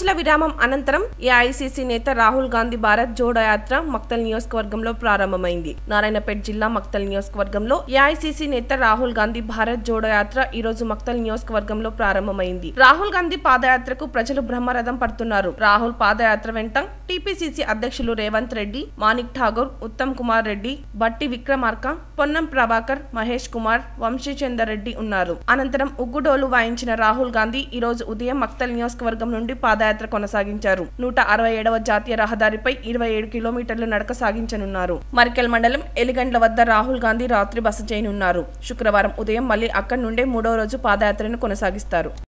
రోజుల విరామం అనంతరం ఏఐసిసి నేత రాహుల్ గాంధీ భారత్ జోడో యాత్ర మక్తల్ నియోజకవర్గంలో ప్రారంభమైంది నారాయణపేట జిల్లా మక్తల్ నియోజకవర్గంలో ఏఐసిసి నేత రాహుల్ గాంధీ భారత్ జోడో యాత్ర ఈ రోజు మక్తల్ నియోజకవర్గంలో ప్రారంభమైంది రాహుల్ గాంధీ పాదయాత్రకు ప్రజలు బ్రహ్మరథం పడుతున్నారు రాహుల్ పాదయాత్ర వెంట టీపీసీసీ అధ్యక్షులు రేవంత్ రెడ్డి మాణిక్ ఠాగూర్ ఉత్తమ్ కుమార్ రెడ్డి బట్టి విక్రమార్క పొన్నం ప్రభాకర్ మహేష్ కుమార్ వంశీచందర్ రెడ్డి ఉన్నారు అనంతరం ఉగ్గుడోలు వాయించిన రాహుల్ గాంధీ ఈ రోజు ఉదయం మక్తల్ నియోజకవర్గం నుండి పాదయాత్ర కొనసాగించారు నూట అరవై ఏడవ జాతీయ రహదారిపై ఇరవై ఏడు కిలోమీటర్లు నడక సాగించనున్నారు మరికెల్ మండలం ఎలిగండ్ల వద్ద రాహుల్ గాంధీ రాత్రి బస చేయనున్నారు శుక్రవారం ఉదయం మళ్ళీ అక్కడి నుండే మూడో రోజు పాదయాత్రను కొనసాగిస్తారు